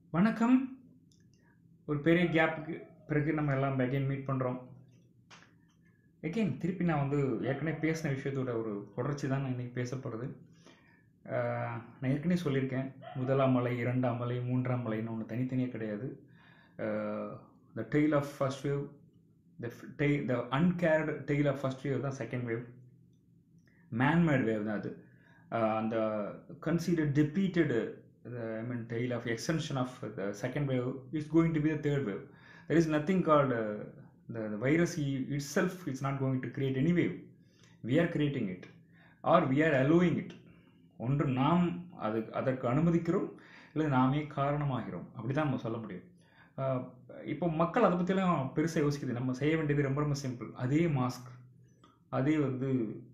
வணக்கம் ஒரு பெரிய கேப்புக்கு பிறகு நம்ம எல்லாம் அகைன் மீட் பண்ணுறோம் எகெயின் திருப்பி நான் வந்து ஏற்கனவே பேசின விஷயத்தோட ஒரு தொடர்ச்சி தான் நான் இன்றைக்கி பேச போகிறது நான் ஏற்கனவே சொல்லியிருக்கேன் முதலாம் மலை இரண்டாம் மலை மூன்றாம் மலைன்னு ஒன்று தனித்தனியாக கிடையாது the tail of first wave the tail the uncared tail of first wave தான் செகண்ட் வேவ் மேன்மேட் வேவ் தான் அது Uh, அந்த consider defeated the I mean tail of extension of the second wave is going to be the third wave. There is nothing called uh, the, the virus i- itself is not going to create any wave. We are creating it or we are allowing it. ஒன்று நாம் அது அதற்கு அனுமதிக்கிறோம் இல்லை நாமே காரணமாகிறோம் அப்படி தான் நம்ம சொல்ல முடியும் ஆஹ் இப்போ மக்கள் அதை பற்றிலாம் பெருசாக யோசிக்குது நம்ம செய்ய வேண்டியது ரொம்ப ரொம்ப சிம்பிள் அதே மாஸ்க் அதே வந்து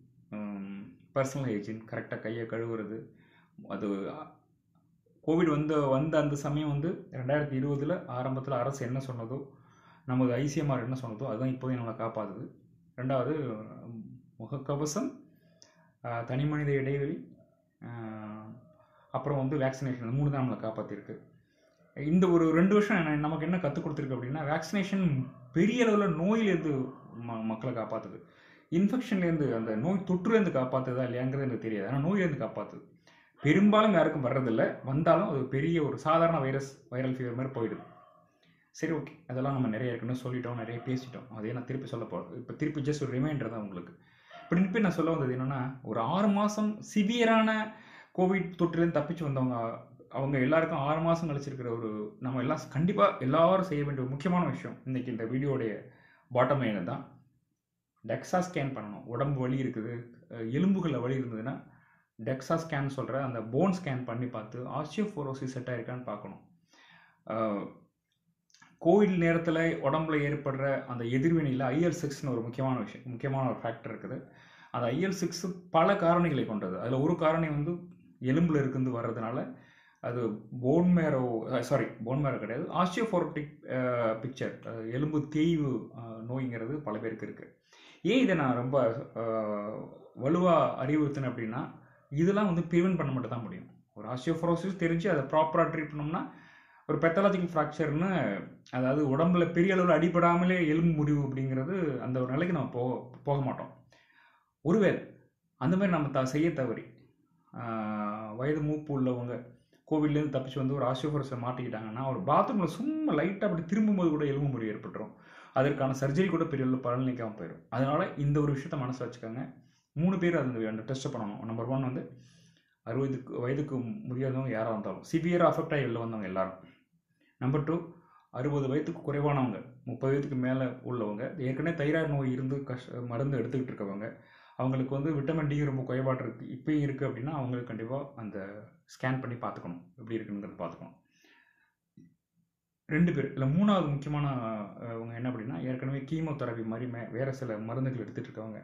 பர்சனல் ஹைஜீன் கரெக்டாக கையை கழுவுறது அது கோவிட் வந்து வந்த அந்த சமயம் வந்து ரெண்டாயிரத்தி இருபதில் ஆரம்பத்தில் அரசு என்ன சொன்னதோ நமது ஐசிஎம்ஆர் என்ன சொன்னதோ அதுதான் இப்போதையும் நம்மளை காப்பாற்றுது ரெண்டாவது முகக்கவசம் ஆஹ் தனி மனித இடைவெளி ஆஹ் அப்புறம் வந்து வேக்சினேஷன் இந்த மூணு தான் நம்மளை காப்பாற்றிருக்கு இந்த ஒரு ரெண்டு வருஷம் என்ன- நமக்கு என்ன கற்றுக் கொடுத்துருக்கு அப்படின்னா வேக்சினேஷன் பெரிய அளவில் நோயிலேருந்து ம மக்களை காப்பாற்றுது இன்ஃபெக்ஷன்லேருந்து அந்த நோய் தொற்றுலேருந்து காப்பாற்றுதா இல்லையாங்கிறது எனக்கு தெரியாது ஆனால் நோயிலேருந்து காப்பாற்றுது பெரும்பாலும் யாருக்கும் வர்றதில்ல வந்தாலும் அது பெரிய ஒரு சாதாரண வைரஸ் வைரல் ஃபீவர் மாதிரி போயிடுது சரி ஓகே அதெல்லாம் நம்ம நிறைய ஏற்கனவே சொல்லிட்டோம் நிறைய பேசிட்டோம் அதே நான் திருப்பி சொல்ல போகிறேன் இப்போ திருப்பி ஜஸ்ட் ஒரு ரிமைண்டர் தான் உங்களுக்கு இப்போ திருப்பி நான் சொல்ல வந்தது என்னென்னா ஒரு ஆறு மாதம் சிவியரான கோவிட் தொற்றுலேருந்து தப்பிச்சு வந்தவங்க அவங்க எல்லாருக்கும் ஆறு மாதம் கழிச்சிருக்கிற ஒரு நம்ம எல்லாம் கண்டிப்பாக எல்லாரும் செய்ய வேண்டிய ஒரு முக்கியமான விஷயம் இன்னைக்கு இந்த வீடியோடைய பாட்டம் லைன் தான் டெக்ஸா ஸ்கேன் பண்ணணும் உடம்பு வலி இருக்குது அஹ் எலும்புகளில் வலி இருந்ததுன்னா டெக்ஸா ஸ்கேன் சொல்கிற அந்த போன் ஸ்கேன் பண்ணி பார்த்து ஆஸ்டியோஃபோரோசிஸ் செட் ஆயிருக்கான்னு பார்க்கணும் அஹ் கோவிட் நேரத்தில் உடம்புல ஏற்படுற அந்த எதிர்வினையில் ஐஎல் சிக்ஸ்னு ஒரு முக்கியமான விஷயம் முக்கியமான ஒரு ஃபேக்டர் இருக்குது அந்த ஐஎல் சிக்ஸ் பல காரணிகளை கொண்டது அதில் ஒரு காரணி வந்து எலும்பில் இருந்து வர்றதுனால அது bone marrow sorry bone marrow கிடையாது ஆஸ்டியோஃபோரோட்டிக் பிக்சர் எலும்பு தேய்வு அஹ், நோய்ங்கிறது பல பேருக்கு இருக்குது ஏன் இதை நான் ரொம்ப வலுவாக அறிவுறுத்தினேன் அப்படின்னா இதெல்லாம் வந்து ப்ரிவென்ட் பண்ண மட்டும் தான் முடியும் ஒரு ஆஸ்டியோஃபோரோசிஸ் தெரிஞ்சு அதை ப்ராப்பராக ட்ரீட் பண்ணோம்னா ஒரு பெத்தலாஜிக்கல் ஃப்ராக்சர்னு அதாவது உடம்புல பெரிய அளவில் அடிபடாமலே எலும்பு முறிவு அப்படிங்கிறது அந்த ஒரு நிலைக்கு நம்ம போக போக மாட்டோம் ஒருவேளை அந்த மாதிரி நம்ம த செய்ய தவறி ஆஹ், வயது மூப்பு உள்ளவங்க கோவிட்லேருந்து தப்பிச்சு வந்து ஒரு ஆஸ்டியோஃபோரோஸில் மாட்டிக்கிட்டாங்கன்னா ஒரு பாத்ரூமில் சும்மா லைட்டாக அப்படி திரும்பும்போது கூட எலும்பு முறிவு ஏற்பட்டுரும் அதற்கான சர்ஜரி கூட பெரிய அளவு பலனளிக்காமல் போயிடும் அதனால் இந்த ஒரு விஷயத்த மனசில் வச்சுக்கோங்க மூணு பேர் அந்த அந்த டெஸ்ட்டை பண்ணணும் நம்பர் ஒன் வந்து அறுபதுக்கு வயதுக்கு முடியாதவங்க யாராக இருந்தாலும் சிவியராக அஃபெக்ட் ஆகி வெளில வந்தவங்க எல்லாரும் நம்பர் டூ அறுபது வயதுக்கு குறைவானவங்க முப்பது வயதுக்கு மேலே உள்ளவங்க ஏற்கனவே தைராய்டு நோய் இருந்து கஷ்ட மருந்து எடுத்துக்கிட்டு இருக்கவங்க அவங்களுக்கு வந்து விட்டமின் டி ரொம்ப குறைபாடு இருக்குது இப்பயும் இருக்குது அப்படின்னா அவங்களுக்கு கண்டிப்பாக அந்த ஸ்கேன் பண்ணி பார்த்துக்கணும் எப்படி இருக்குங்கிறது பார்த்துக்கணும் ரெண்டு பேர் இல்லை மூணாவது முக்கியமான அஹ், அவங்க என்ன அப்படின்னா ஏற்கனவே கீமோதெரபி மாதிரி மே வேறு சில மருந்துகள் எடுத்துகிட்டு இருக்கவங்க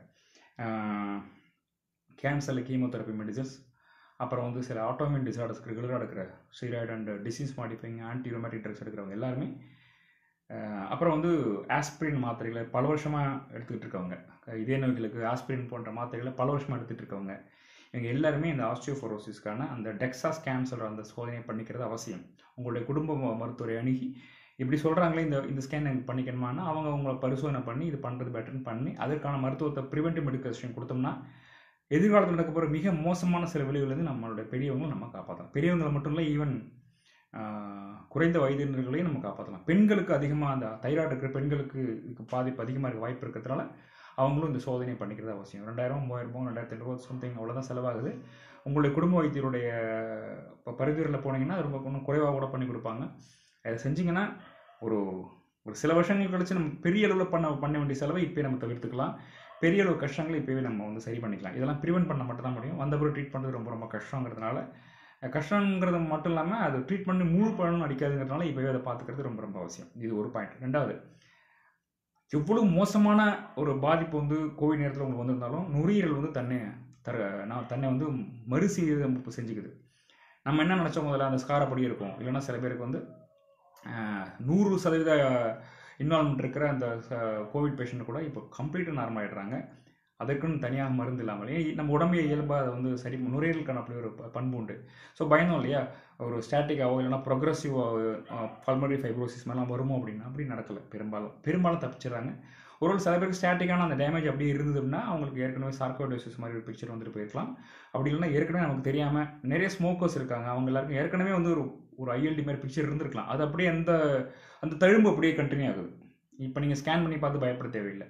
கேன்சரில் கீமோதெரபி மெடிசன்ஸ் அப்புறம் வந்து சில ஆட்டோமின் டிசார்டர்ஸ்க்கு ரெகுலராக எடுக்கிற steroid and disease modifying anti rheumatic drugs எடுக்கிறவங்க எல்லாருமே அஹ், அப்புறம் வந்து ஆஸ்பிரின் மாத்திரைகளை பல வருஷமாக எடுத்துக்கிட்டு இருக்கவங்க இதே நோய்களுக்கு ஆஸ்பிரின் போன்ற மாத்திரைகளை பல வருஷமாக எடுத்துகிட்டு இருக்கவங்க இவங்க எல்லாருமே இந்த ஆஸ்டியோஃபோரோசிஸ்க்கான அந்த டெக்ஸா ஸ்கேன் சொல்கிற அந்த சோதனை பண்ணிக்கிறது அவசியம் உங்களுடைய குடும்ப ம- மருத்துவரை அணுகி இப்படி சொல்கிறாங்களே இந்த இந்த ஸ்கேன் எனக்கு பண்ணிக்கணுமானா அவங்க உங்களை பரிசோதனை பண்ணி இது பண்ணுறது பெட்டர்னு பண்ணி அதற்கான மருத்துவத்தை ப்ரிவென்டிவ் மெடிக்கேஷன் கொடுத்தோம்னா எதிர்காலத்தில் நடக்க போகிற மிக மோசமான சில விளைவுலேருந்து நம்மளுடைய பெரியவங்களை நம்ம காப்பாற்றலாம் பெரியவங்களை மட்டும் இல்லை ஈவன் குறைந்த வயதினர்களையும் நம்ம காப்பாற்றலாம் பெண்களுக்கு அதிகமாக அந்த தைராய்டு இருக்கிற பெண்களுக்கு இதுக்கு பாதிப்பு அதிகமாக இருக்க வாய்ப்பு இருக்கிறதுனால அவங்களும் இந்த சோதனை பண்ணிக்கிறது அவசியம் ரெண்டாயிரம் மூவாயிரம் ரூபாய் ரெண்டாயிரத்தி ஐநூறுபா சம்திங் அவ்வளோதான் செலவாகுது உங்களுடைய குடும்ப வைத்தியருடைய இப்போ பரிந்துரையில் போனீங்கன்னா அது ரொம்ப இன்னும் குறைவாக கூட பண்ணி கொடுப்பாங்க அதை செஞ்சீங்கன்னா ஒரு ஒரு சில வருஷங்கள் கழிச்சு நம்ம பெரிய அளவில் பண்ண பண்ண வேண்டிய செலவை இப்போயே நம்ம தவிர்த்துக்கலாம் பெரிய அளவு கஷ்டங்களை இப்போவே நம்ம வந்து சரி பண்ணிக்கலாம் இதெல்லாம் ப்ரிவென்ட் பண்ண மட்டும் தான் முடியும் வந்த பிறகு ட்ரீட் பண்ணுறது ரொம்ப ரொம்ப கஷ்டங்கிறதுனால அஹ் கஷ்டங்கிறது மட்டும் இல்லாமல் அது ட்ரீட் பண்ணி முழு பலனும் அடிக்காதுங்கிறதுனால இப்போவே அதை பார்த்துக்கிறது ரொம்ப ரொம்ப அவசியம் இது ஒரு பாயிண்ட் ரெண்டாவது எவ்வளவு மோசமான ஒரு பாதிப்பு வந்து கோவிட் நேரத்தில் உங்களுக்கு வந்திருந்தாலும் நுரையீரல் வந்து தன்னை தர நான் தன்னை வந்து மறுசீரமைப்பு செஞ்சுக்குது நம்ம என்ன நினச்சோம் முதல்ல அந்த ஸ்கார் அப்படியே இருக்கும் இல்லைன்னா சில பேருக்கு வந்து ஆஹ், நூறு சதவீத இன்வால்மெண்ட் இருக்கிற அந்த கோவிட் பேஷண்ட் கூட இப்போ கம்ப்ளீட்டாக நார்மல் ஆகிடுறாங்க அதற்குன்னு தனியாக மருந்து இல்லாமல் ஏன் நம்ம உடம்பே இயல்பாக அதை வந்து சரி நுரையீரலுக்கான அப்படி ஒரு ப- பண்பு உண்டு ஸோ பயந்தோம் இல்லையா ஒரு ஸ்டாட்டிக்காவோ இல்லைனா ப்ரொக்ரஸிவோ பல்மரி ஃபைப்ரோசிஸ் மாதிரிலாம் வருமோ அப்படின்னா அப்படி நடக்கலை பெரும்பாலும் பெரும்பாலும் தப்பிச்சிடுறாங்க ஒரு சில பேருக்கு ஸ்டாட்டிக்கான அந்த டேமேஜ் அப்படியே இருந்தது அப்படின்னா அவங்களுக்கு ஏற்கனவே சார்கோடோசிஸ் மாதிரி ஒரு பிக்சர் வந்துட்டு போயிருக்கலாம் அப்படி இல்லைன்னா ஏற்கனவே நமக்கு தெரியாமல் நிறைய ஸ்மோக்கர்ஸ் இருக்காங்க அவங்க எல்லாருக்கும் ஏற்கனவே வந்து ஒரு ஒரு ஐஎல்டி மாதிரி பிக்சர் இருந்திருக்கலாம் அது அப்படியே அந்த அந்த தழும்பு அப்படியே கண்டினியூ ஆகுது இப்போ நீங்கள் ஸ்கேன் பண்ணி பார்த்து பயப்பட தேவையில்லை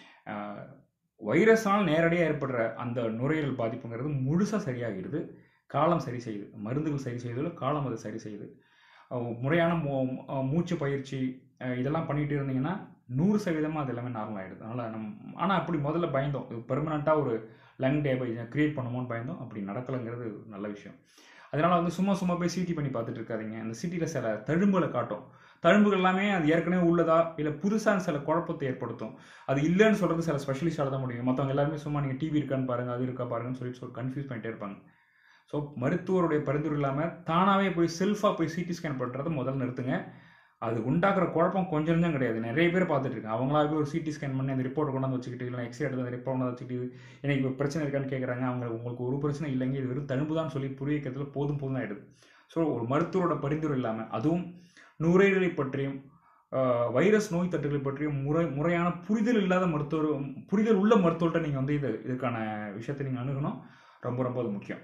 வைரஸால் நேரடியாக ஏற்படுற அந்த நுரையீரல் பாதிப்புங்கிறது முழுசாக சரியாகிடுது காலம் சரி செய்யுது மருந்துகள் சரி செய்யுது காலம் அது சரி செய்யுது அஹ் முறையான மூ- அஹ் மூச்சு பயிற்சி அஹ் இதெல்லாம் பண்ணிட்டு இருந்தீங்கன்னா நூறு சதவீதமாக அது எல்லாமே நார்மல் ஆகிடுது அதனால் நம் ஆனால் அப்படி முதல்ல பயந்தோம் இது பெர்மனண்ட்டாக ஒரு லங் டேமேஜ் கிரியேட் பண்ணுமோன்னு பயந்தோம் அப்படி நடக்கலைங்கிறது நல்ல விஷயம் அதனால் வந்து சும்மா சும்மா போய் சிடி பண்ணி பார்த்துட்டு இருக்காதீங்க அந்த சிட்டியில் சில தழும்புகளை காட்டும் தழும்புகள் எல்லாமே அது ஏற்கனவே உள்ளதா இல்லை புதுசாக சில குழப்பத்தை ஏற்படுத்தும் அது இல்லைன்னு சொல்கிறது சில ஸ்பெஷலிஸ்டால தான் முடியும் மற்றவங்க எல்லாருமே சும்மா நீங்கள் டிவி இருக்கான்னு பாருங்கள் அது இருக்கா பாருங்கன்னு சொல்லி சொல்லி கன்ஃபியூஸ் பண்ணிட்டே இருப்பாங்க ஸோ மருத்துவருடைய பரிந்துரை இல்லாமல் தானாகவே போய் செல்ஃபாக போய் சிடி ஸ்கேன் பண்ணுறதை முதல்ல நிறுத்துங்க அது உண்டாக்குற குழப்பம் கொஞ்சம் கொஞ்சம் கிடையாது நிறைய பேர் பார்த்துட்டு இருக்காங்க அவங்களாவே ஒரு சிடி ஸ்கேன் பண்ணி அந்த ரிப்போர்ட் கொண்டாந்து வச்சுக்கிட்டு இல்லை எக்ஸ்ரே எடுத்து அந்த ரிப்போர்ட் கொண்டாந்து வச்சுக்கிட்டு எனக்கு இப்போ பிரச்சனை இருக்கான்னு கேட்குறாங்க அவங்க உங்களுக்கு ஒரு பிரச்சனை இல்லைங்க இது வெறும் தழும்பு தான் சொல்லி புரிய வைக்கிறதுல போதும் போதும் ஆகிடுது ஸோ ஒரு மருத்துவரோட பரிந்துரை இல்லாமல் அதுவும் நுரையீரலை பற்றியும் ஆஹ், வைரஸ் நோய் தொற்றுகளை பற்றியும் முறை முறையான புரிதல் இல்லாத மருத்துவர் புரிதல் உள்ள மருத்துவர்கிட்ட நீங்கள் வந்து இது இதுக்கான விஷயத்தை நீங்கள் அணுகணும் ரொம்ப ரொம்ப அது முக்கியம்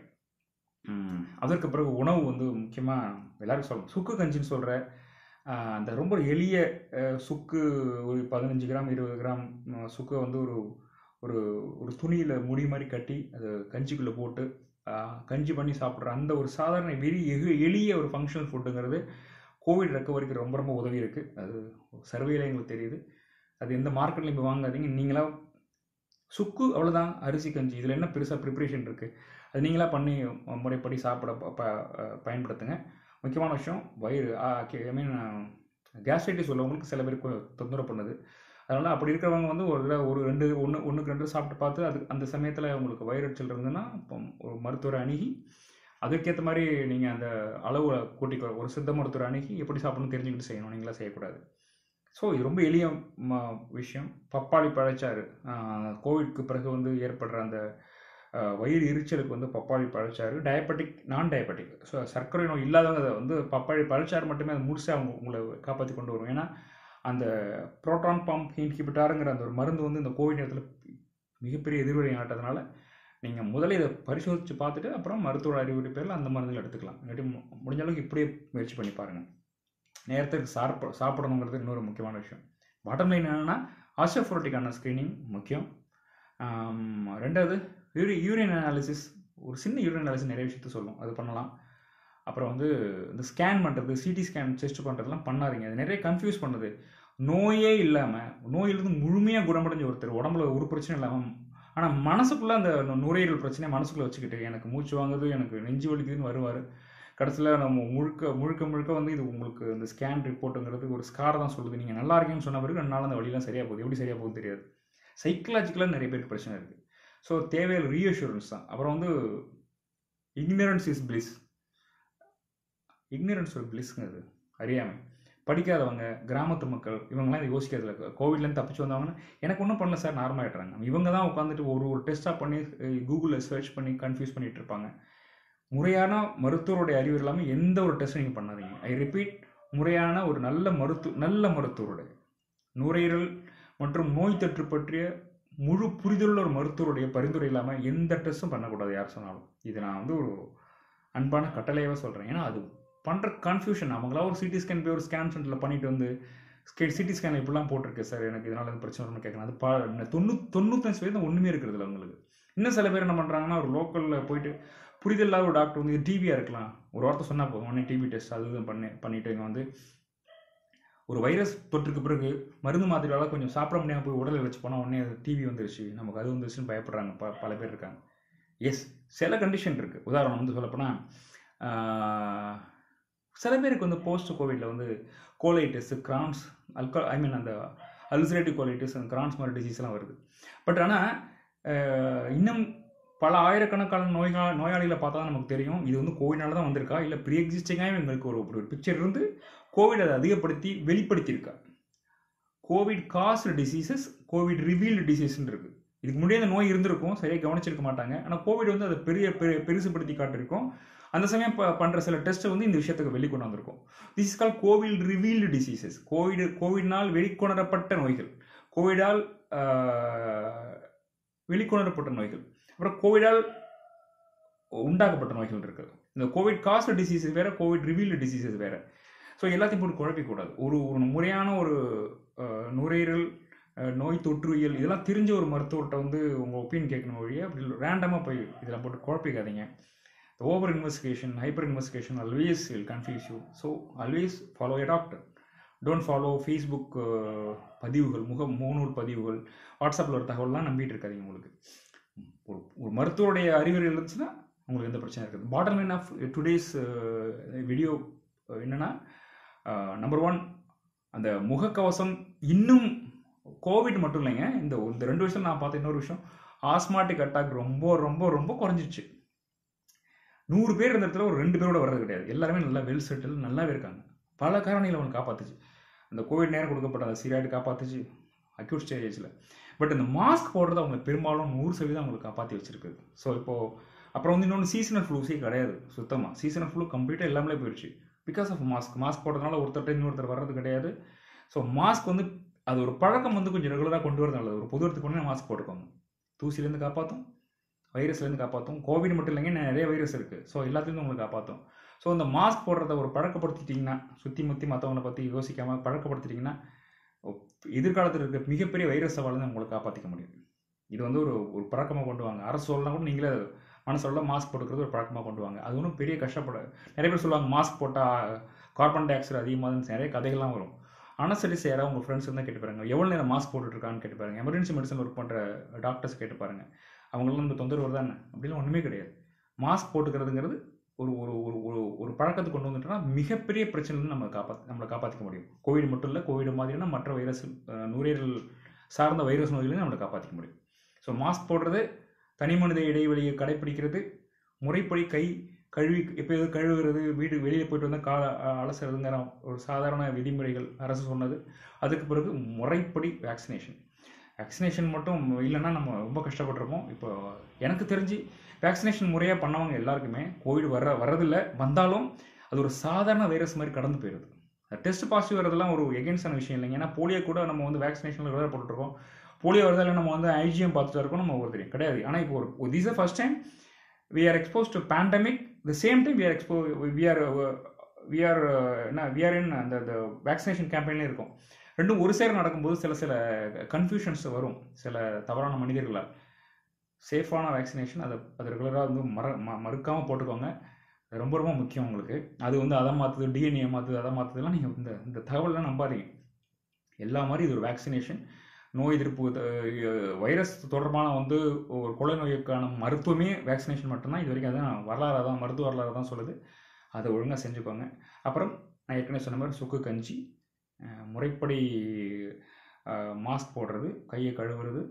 ம், அதற்கு பிறகு உணவு வந்து முக்கியமாக எல்லாரும் சொல்லணும் சுக்கு கஞ்சின்னு சொல்கிற அந்த ரொம்ப எளிய அஹ், சுக்கு ஒரு பதினஞ்சு கிராம் இருபது கிராம் ம், சுக்கை வந்து ஒரு ஒரு ஒரு துணியில் முடி மாதிரி கட்டி அது கஞ்சிக்குள்ளே போட்டு ஆஹ், கஞ்சி பண்ணி சாப்பிட்ற அந்த ஒரு சாதாரண வெறி எகு எளிய ஒரு ஃபங்க்ஷனல் ஃபுட்டுங்கிறது கோவிட் ரெக்கவரிக்கு ரொம்ப ரொம்ப உதவி இருக்குது அது சர்வேல எங்களுக்கு தெரியுது அது எந்த மார்க்கெட்லையும் போய் வாங்காதீங்க நீங்களா சுக்கு அவ்வளோதான் அரிசி கஞ்சி இதில் என்ன பெருசாக ப்ரிப்ரேஷன் இருக்குது அது நீங்களா பண்ணி முறைப்படி சாப்பிட ப- ப- பயன்படுத்துங்க முக்கியமான விஷயம் வயிறு ஐ மீன் கேஸ்ட்ரைட்டிஸ் உள்ளவங்களுக்கு சில பேருக்கு தொந்தரவு பண்ணுது அதனால் அப்படி இருக்கிறவங்க வந்து ஒரு தடவை ஒரு ரெண்டு ஒன்று ஒன்றுக்கு ரெண்டு சாப்பிட்டு பார்த்து அது அந்த சமயத்தில் உங்களுக்கு வயிறச்சல் இருந்ததுன்னா இப்போ ஒரு மருத்துவரை அணுகி அதுக்கேற்ற மாதிரி நீங்கள் அந்த அளவை கூட்டிக்க ஒரு சித்த மருத்துவரை அணுகி எப்படி சாப்பிடணும்னு தெரிஞ்சுக்கிட்டு செய்யணும் நீங்களா செய்யக்கூடாது ஸோ இது ரொம்ப எளிய ம- விஷயம் பப்பாளி பழச்சாறு ஆஹ், கோவிட்க்கு பிறகு வந்து ஏற்படுற அந்த ஆஹ், வயிறு எரிச்சலுக்கு வந்து பப்பாளி பழச்சாறு டயபெட்டிக் நான் டயபெட்டிக் ஸோ சர்க்கரை நோய் இல்லாதவங்க அதை வந்து பப்பாளி பழச்சாறு மட்டுமே அதை முடிச்சு அவங்க உங்களை காப்பாற்றி கொண்டு வரும் ஏன்னா அந்த புரோட்டான் பம்ப் இன்ஹிபிட்டாருங்கிற அந்த ஒரு மருந்து வந்து இந்த கோவிட் நேரத்தில் மிகப்பெரிய எதிர்வினை ஆட்டதுனால நீங்கள் முதல்ல இதை பரிசோதித்து பார்த்துட்டு அப்புறம் மருத்துவ அறிவுரை பேரில் அந்த மருந்துகள் எடுத்துக்கலாம் இல்லாட்டி மு- முடிஞ்ச அளவுக்கு இப்படியே முயற்சி பண்ணி பாருங்கள் நேரத்துக்கு சாப்பிட சாப்பிடணுங்கிறது இன்னொரு முக்கியமான விஷயம் பாட்டம் லைன் என்னென்னா ஆஸ்டோஃபோரட்டிக்கான ஸ்க்ரீனிங் முக்கியம் ஆம், ரெண்டாவது யூரி யூரின் அனாலிசிஸ் ஒரு சின்ன யூரின் அனாலிசிஸ் நிறைய விஷயத்த சொல்லும் அது பண்ணலாம் அப்புறம் வந்து இந்த ஸ்கேன் பண்ணுறது சிடி ஸ்கேன் டெஸ்ட் பண்ணுறதுலாம் பண்ணாதீங்க அது நிறைய கன்ஃபியூஸ் பண்ணுது நோயே இல்லாமல் நோயிலிருந்து முழுமையாக குணமடைஞ்ச ஒருத்தர் உடம்புல ஒரு பிரச்சனை இல்லாமல் ஆனால் மனசுக்குள்ளே அந்த நு- நுரையீரல் பிரச்சனையை மனசுக்குள்ளே வச்சுக்கிட்டு எனக்கு மூச்சு வாங்குது எனக்கு நெஞ்சு வலிக்குதுன்னு வருவார் கடைசியில் நம்ம முழுக்க முழுக்க முழுக்க வந்து இது உங்களுக்கு இந்த ஸ்கேன் ரிப்போர்ட்டுங்கிறது ஒரு ஸ்கார் தான் சொல்லுது நீங்கள் நல்லா இருக்கீங்கன்னு சொன்ன பிறகு ரெண்டு நாள் அந்த வழியெல்லாம் சரியாக போகுது எப்படி சரியாக போகுது தெரியாது சைக்கலாஜிக்கலாக நிறைய பேருக்கு பிரச்சனை இருக்குது ஸோ தேவையான ரீஅஷூரன்ஸ் தான் அப்புறம் வந்து இக்னரன்ஸ் இஸ் பிளிஸ் இக்னரன்ஸ் ஒரு பிளிஸ்ங்கிறது அறியாமை படிக்காதவங்க கிராமத்து மக்கள் இவங்கெல்லாம் இதை யோசிக்கிறதுல கோவிட்லேருந்து தப்பிச்சு வந்தவங்கன்னா எனக்கு ஒன்றும் பண்ணல சார் நார்மல் ஆகிட்றாங்க இவங்க தான் உட்காந்துட்டு ஒரு ஒரு டெஸ்ட்டாக பண்ணி கூகுளில் சர்ச் பண்ணி கன்ஃபியூஸ் பண்ணிட்டு இருப்பாங்க முறையான மருத்துவருடைய அறிவு இல்லாமல் எந்த ஒரு டெஸ்ட்டும் நீங்கள் பண்ணாதீங்க ஐ ரிப்பீட் முறையான ஒரு நல்ல மருத்துவ நல்ல மருத்துவருடைய நுரையீரல் மற்றும் நோய் தொற்று பற்றிய முழு புரிதலுள்ள ஒரு மருத்துவருடைய பரிந்துரை இல்லாமல் எந்த டெஸ்ட்டும் பண்ணக்கூடாது யார் சொன்னாலும் இது நான் வந்து ஒரு அன்பான கட்டளையாகவே சொல்கிறேன் ஏன்னா அது பண்ணுற கன்ஃபியூஷன் அவங்களா ஒரு சிடி ஸ்கேன் போய் ஒரு ஸ்கேன் சென்டரில் பண்ணிட்டு வந்து சிடி ஸ்கேன் இப்படிலாம் போட்டிருக்கு சார் எனக்கு இதனால் எதுவும் பிரச்சனை வரும்னு கேட்கலாம் அது பா தொண்ணூ தொண்ணூத்தஞ்சு சதவீதம் ஒன்றுமே இருக்கிறது இல்லை அவங்களுக்கு இன்னும் சில பேர் என்ன பண்ணுறாங்கன்னா ஒரு லோக்கலில் போயிட்டு புரிதல் இல்லாத ஒரு டாக்டர் வந்து டிபியாக இருக்கலாம் ஒரு வார்த்தை சொன்னால் போதும் உடனே டிபி டெஸ்ட் அது இதுன்னு பண்ணி பண்ணிட்டு இங்கே வந்து ஒரு வைரஸ் தொற்றுக்கு பிறகு மருந்து மாத்திரையால் கொஞ்சம் சாப்பிட முடியாமல் போய் உடலை வச்சு போனால் உடனே அது டிவி வந்துருச்சு நமக்கு அது வந்துருச்சுன்னு பயப்படுறாங்க ப பல பேர் இருக்காங்க எஸ் சில கண்டிஷன் இருக்குது உதாரணம் வந்து சொல்லப்போனால் சில பேருக்கு வந்து போஸ்ட் கோவிடில் வந்து கோலைட்டிஸ் கிரான்ஸ் அல்கா ஐ மீன் அந்த அல்சரேட்டிவ் கோலைட்டிஸ் அந்த கிரான்ஸ் மாதிரி டிசீஸ்லாம் வருது பட் ஆனால் இன்னும் பல ஆயிரக்கணக்கான நோய்கள் நோயாளிகளை பார்த்தா தான் நமக்கு தெரியும் இது வந்து கோவிட்னால தான் வந்திருக்கா இல்லை ப்ரீ எக்ஸிஸ்டிங்காக எங்களுக்கு ஒரு ஒரு பிக்சர் இருந்து கோவிட் அதை அதிகப்படுத்தி வெளிப்படுத்தியிருக்கா COVID caused diseases COVID revealed டிசீஸ்ன்னு இருக்குது இதுக்கு முன்னாடி அந்த நோய் இருந்திருக்கும் சரியாக கவனிச்சிருக்க மாட்டாங்க ஆனால் கோவிட் வந்து அதை பெரிய பெரிய பெருசுபடுத்தி காட்டிருக்கும் அந்த சமயம் ப பண்ணுற சில டெஸ்ட்டை வந்து இந்த விஷயத்துக்கு வெளிக்கொண்டு வந்திருக்கும் this is call COVID revealed diseases COVID கோவிட்னால் வெளிக்கொணரப்பட்ட நோய்கள் கோவிடால் ஆஹ், வெளிக்கொணரப்பட்ட நோய்கள் அப்புறம் கோவிடால் உண்டாக்கப்பட்ட நோய்கள் இருக்கு இந்த கோவிட் காஸ்ட் டிசீசஸ் வேற கோவிட் ரிவீல்டு டிசீசஸ் வேற ஸோ எல்லாத்தையும் போட்டு குழப்பிக்கூடாது ஒரு ஒரு முறையான ஒரு ஆஹ், நுரையீரல் ஆஹ், நோய் தொற்றுவியல் இதெல்லாம் தெரிஞ்ச ஒரு மருத்துவர்கிட்ட வந்து உங்கள் ஒப்பீனியன் கேட்கணும் வழியே அப்படி ரேண்டமாக போய் இதெல்லாம் போட்டு குழப்பிக்காதீங்க over investigation hyper investigation always will confuse you so always follow a doctor don't follow Facebook பதிவுகள் முக முகநூல் பதிவுகள் வாட்ஸ்அப்பில் ஒரு தகவல்லாம் நம்பிட்டு இருக்காதீங்க உங்களுக்கு ஒரு ஒரு மருத்துவருடைய அறிவுரை இருந்துச்சுன்னா உங்களுக்கு எந்த பிரச்சனையும் இருக்காது bottom line of today's video என்னன்னா நம்பர் ஒன் அந்த முகக்கவசம் இன்னும் கோவிட் மட்டும் இல்லைங்க இந்த இந்த ரெண்டு வருஷம் நான் பார்த்த இன்னொரு விஷயம் ஆஸ்மாட்டிக் அட்டாக் ரொம்ப ரொம்ப ரொம்ப குறைஞ்சிருச்சு நூறு பேர் இருந்த இடத்துல ஒரு ரெண்டு பேரோட வர்றது கிடையாது எல்லாருமே நல்லா வெல் செட்டில் நல்லாவே இருக்காங்க பல காரணிகள் அவங்களை காப்பாத்துச்சு அந்த கோவிட் நேரம் கொடுக்கப்பட்ட அந்த சீராய்டு காப்பாத்துச்சு அக்யூட் ஸ்டேஜில் பட் இந்த மாஸ்க் போடுறது அவங்களை பெரும்பாலும் நூறு சதவீதம் அவங்களுக்கு காப்பாற்றி வச்சிருக்குது ஸோ இப்போது அப்புறம் வந்து இன்னொன்று சீசனல் ஃப்ளூஸே கிடையாது சுத்தமாக சீசனல் ஃப்ளூ கம்ப்ளீட்டாக எல்லாமே போயிடுச்சு பிகாஸ் ஆஃப் மாஸ்க் மாஸ்க் போடுறதுனால ஒருத்தர்ட்ட இன்னொருத்தர் வர்றது கிடையாது ஸோ மாஸ்க் வந்து அது ஒரு பழக்கம் வந்து கொஞ்சம் ரெகுலராக கொண்டு வரது நல்லது ஒரு பொது இடத்துக்கு கொண்டு மாஸ்க் போட்டுக்கோங்க தூசிலேருந்து காப்பாற்றும் வைரஸ்லேருந்து காப்பாற்றும் கோவிட் மட்டும் இல்லைங்க நிறைய வைரஸ் இருக்குது ஸோ எல்லாத்துலேருந்து உங்களை காப்பாற்றும் ஸோ இந்த மாஸ்க் போடுறத ஒரு பழக்கப்படுத்திட்டிங்கன்னா சுற்றி முற்றி மற்றவங்களை பற்றி யோசிக்காமல் பழக்கப்படுத்திட்டிங்கன்னா எதிர்காலத்தில் இருக்க மிகப்பெரிய வைரஸ் சவால் உங்களை காப்பாற்றிக்க முடியும் இது வந்து ஒரு ஒரு பழக்கமாக கொண்டு வாங்க அரசு சொல்லலாம் கூட நீங்களே மனசோட மாஸ்க் போட்டுக்கிறது ஒரு பழக்கமாக கொண்டு வாங்க அது ஒன்றும் பெரிய கஷ்டப்பட நிறைய பேர் சொல்லுவாங்க மாஸ்க் போட்டால் கார்பன் டை ஆக்சைடு அதிகமாக நிறைய கதைகள்லாம் வரும் அனசரிஸ் யாராவது உங்கள் ஃப்ரெண்ட்ஸ் இருந்தால் கேட்டு பாருங்க எவ்வளோ நேரம் மாஸ்க் போட்டுட்ருக்கான்னு கேட்டு பாருங்க எமர்ஜென்சி மெடிசன் ஒர்க் பண்ணுற டாக்டர்ஸ் கேட்டு பாருங்க அவங்களாம் இந்த தொந்தரவு வருதானே அப்படிலாம் ஒன்றுமே கிடையாது மாஸ்க் போட்டுக்கிறதுங்கிறது ஒரு ஒரு ஒரு ஒரு ஒரு பழக்கத்துக்கு கொண்டு வந்துட்டோம்னா மிகப்பெரிய பிரச்சனையிலிருந்து நம்ம காப்பாற்ற நம்மளை காப்பாற்றிக்க முடியும் கோவிட் மட்டும் இல்லை கோவிட் மாதிரியான மற்ற வைரஸ் அஹ், நுரையீரல் சார்ந்த வைரஸ் நோய்களையும் நம்மளை காப்பாற்றிக்க முடியும் ஸோ மாஸ்க் போடுறது தனி மனித இடைவெளியை கடைப்பிடிக்கிறது முறைப்படி கை கழுவி எப்போ எது கழுவுறது வீடு வெளியில் போயிட்டு வந்தால் கால அ- அலசுறதுங்கிற ஒரு சாதாரண விதிமுறைகள் அரசு சொன்னது அதுக்கு பிறகு முறைப்படி வேக்சினேஷன் வேக்சினேஷன் மட்டும் இல்லைன்னா நம்ம ரொம்ப கஷ்டப்பட்டிருப்போம் இப்போ எனக்கு தெரிஞ்சு வேக்சினேஷன் முறையாக பண்ணவங்க எல்லாருக்குமே கோவிட் வர வரதில்லை வந்தாலும் அது ஒரு சாதாரண வைரஸ் மாதிரி கடந்து போயிடுது டெஸ்ட் பாசிட்டிவ் வரதெல்லாம் ஒரு எகென்ஸ்டான விஷயம் இல்லைங்க ஏன்னா போலியோ கூட நம்ம வந்து வேக்சினேஷனில் வேறு போட்டுருக்கோம் போலியோ வரதில்லை நம்ம வந்து ஐஜிஎம் பார்த்துட்டு இருக்கோம் நம்ம ஒரு தெரியும் கிடையாது ஆனால் இப்போ ஒரு this a first time we are expose to pandemic the same time we are expo we are we are என்ன வி ஆர் இன் அந்த அந்த வேக்சினேஷன் கேம்பெயின்லேயும் இருக்கும் ரெண்டும் ஒரு சேர நடக்கும்போது சில சில கன்ஃபியூஷன்ஸ் வரும் சில தவறான மனிதர்களால் சேஃபான வேக்சினேஷன் அதை அது ரெகுலராக வந்து மற ம மறுக்காமல் போட்டுக்கோங்க அது ரொம்ப ரொம்ப முக்கியம் உங்களுக்கு அது வந்து அதை மாற்றுது டிஎன்ஏ மாற்றுது அதை மாற்றுதுலாம் நீங்கள் இந்த இந்த தகவல்லாம் நம்பாதீங்க எல்லா மாதிரி இது ஒரு வேக்சினேஷன் நோய் எதிர்ப்பு த- வைரஸ் தொடர்பான வந்து ஒரு கொலை நோய்க்கான மருத்துவமே வேக்சினேஷன் மட்டும்தான் இது வரைக்கும் அதான் வரலாறு தான் மருத்துவ வரலாறு தான் சொல்லுது அதை ஒழுங்காக செஞ்சுக்கோங்க அப்புறம் நான் ஏற்கனவே சொன்ன மாதிரி சுக்கு கஞ்சி அஹ், முறைப்படி மாஸ்க் போடுறது கையை கழுவுறது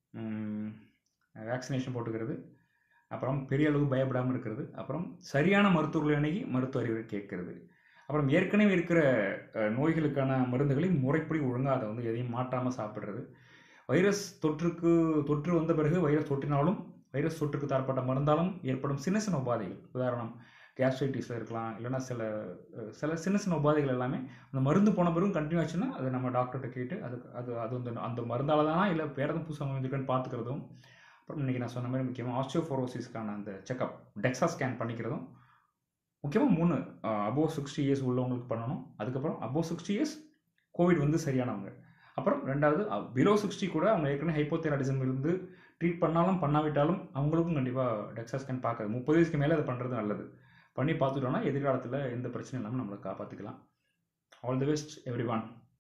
வேக்சினேஷன் போட்டுக்கிறது அப்புறம் பெரிய அளவு பயப்படாமல் இருக்கிறது அப்புறம் சரியான மருத்துவர்களை அணுகி மருத்துவ அறிவுரை கேட்கறது அப்புறம் ஏற்கனவே இருக்கிற அஹ், நோய்களுக்கான மருந்துகளை முறைப்படி ஒழுங்காக அதை வந்து எதையும் மாற்றாமல் சாப்பிட்றது வைரஸ் தொற்றுக்கு தொற்று வந்த பிறகு வைரஸ் தொற்றினாலும் வைரஸ் தொற்றுக்கு தரப்பட்ட மருந்தாலும் ஏற்படும் சின்ன சின்ன உபாதைகள் உதாரணம் கேஸ்ட்ரைட்டிஸில் இருக்கலாம் இல்லைன்னா சில அஹ், சில சின்ன சின்ன உபாதைகள் எல்லாமே அந்த மருந்து போன பிறகும் கண்டினியூ ஆச்சுன்னா அதை நம்ம டாக்டர்கிட்ட கேட்டு அதுக்கு அது அது வந்து அந்த மருந்தால தானா இல்லை வேறு எதுவும் புதுசாக வந்துருக்கான்னு பார்த்துக்கிறதும் அப்புறம் இன்றைக்கி நான் சொன்ன மாதிரி முக்கியமாக ஆஸ்டியோஃபோரோசிஸ்க்கான அந்த செக்கப் டெக்ஸா ஸ்கேன் பண்ணிக்கிறதும் முக்கியமாக மூணு அபோவ் சிக்ஸ்டி இயர்ஸ் உள்ளவங்களுக்கு பண்ணணும் அதுக்கப்புறம் அபோவ் சிக்ஸ்டி இயர்ஸ் கோவிட் வந்து சரியானவங்க அப்புறம் ரெண்டாவது பிலோ சிக்ஸ்டி கூட அவங்க ஏற்கனவே ஹைப்போதெராடிசம் இருந்து ட்ரீட் பண்ணாலும் பண்ணாவிட்டாலும் அவங்களுக்கும் கண்டிப்பாக டெக்ஸா ஸ்கேன் பார்க்குறது முப்பது வயசுக்கு மேலே அதை பண்ணுறது நல்லது பண்ணி பார்த்துட்டோம்னா எதிர்காலத்தில் எந்த பிரச்சனையும் இல்லாமல் நம்மளை காப்பாற்றிக்கலாம் all the best every one